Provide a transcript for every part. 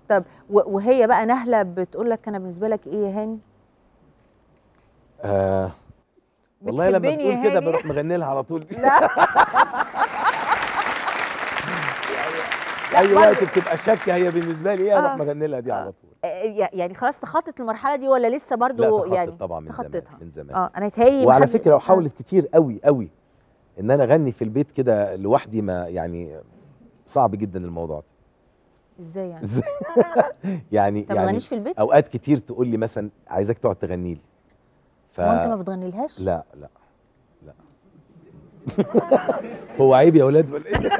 طب و- وهي بقى نهله بتقول لك انا بالنسبه لك ايه يا هاني آه والله لما بتحبني يا بتقول كده هاني؟ بروح مغني لها على طول لا اي برضه- وقت بتبقى شاكه هي بالنسبه لي ايه اروح آه. مغني لها دي آه. على طول آه، يع- يعني خلاص تخطط المرحله دي ولا لسه برضو لا تخطط يعني طبعا من زمان تخطيتها. من زمان اه انا يتهيألي وعلى محد- فكره آه. وحاولت كتير قوي قوي ان انا اغني في البيت كده لوحدي ما يعني صعب جدا الموضوع ده ازاي يعني إزاي؟ يعني طب ما يعني تغنيش في البيت اوقات كتير تقول لي مثلا عايزاك تقعد تغني لي ف هو انت ما بتغنيلهاش لا لا لا هو عيب يا ولاد ولا ايه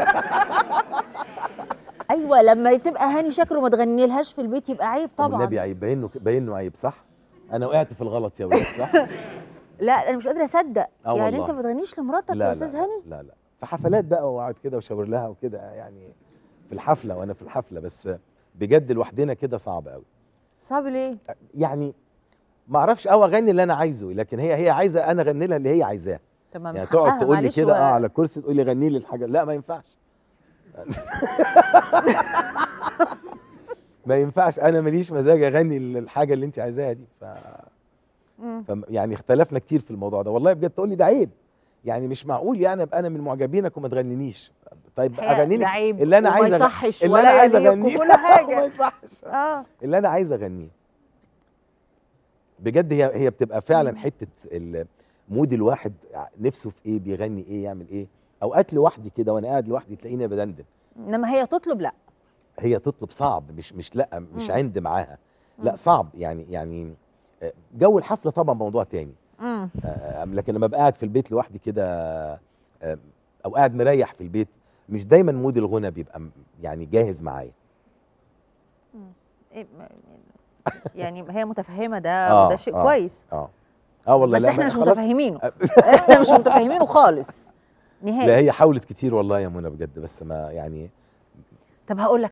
ايوه لما تبقى هاني شاكر وما تغنيلهاش في البيت يبقى عيب طب طبعا النبي عيب باين له باين له عيب صح انا وقعت في الغلط يا ولاد صح لا انا مش قادره اصدق آه يعني والله. انت ما بتغنيش لمراتك يا لا استاذ لا هاني لا لا في حفلات بقى واقعد كده وشاور لها وكده يعني في الحفله وانا في الحفله بس بجد لوحدنا كده صعب قوي صعب ليه يعني ما اعرفش او اغني اللي انا عايزه لكن هي هي عايزه انا اغني لها اللي هي عايزاه طب ما من يعني حقها، تقعد تقول لي معلش كده هو- اه على الكرسي تقول لي غني لي الحاجه لا ما ينفعش ما ينفعش انا ماليش مزاج اغني الحاجه اللي انت عايزاها دي ف... مم. ف يعني اختلفنا كتير في الموضوع ده والله بجد تقول لي ده عيب يعني مش معقول يعني ابقى انا من معجبينك وما تغنينيش طيب الحقيقة اغني ده لك عيب اللي انا وما عايز أغ- يصحش اللي ولا انا عايز يليق اغنيه وكل ما حاجه يصحش اه اللي انا عايز اغنيه بجد هي هي بتبقى فعلا مم. حته ال- مود الواحد نفسه في ايه بيغني ايه يعمل ايه اوقات لوحدي كده وانا قاعد لوحدي تلاقيني بدندن انما هي تطلب لا هي تطلب صعب مش مش لا مش مم. عند معاها لا مم. صعب يعني يعني آه، جو الحفله طبعا موضوع تاني مم. آه، لكن لما ابقى قاعد في البيت لوحدي كده آه، او قاعد مريح في البيت مش دايما مود الغنى بيبقى م- يعني جاهز معايا إيه، ما- يعني هي متفهمه ده آه، وده شيء آه. كويس اه اه والله بس لا احنا ما- مش خلاص متفاهمينه احنا مش متفاهمينه خالص لا نهائي هي حاولت كتير والله يا منى بجد بس ما يعني طب هقول لك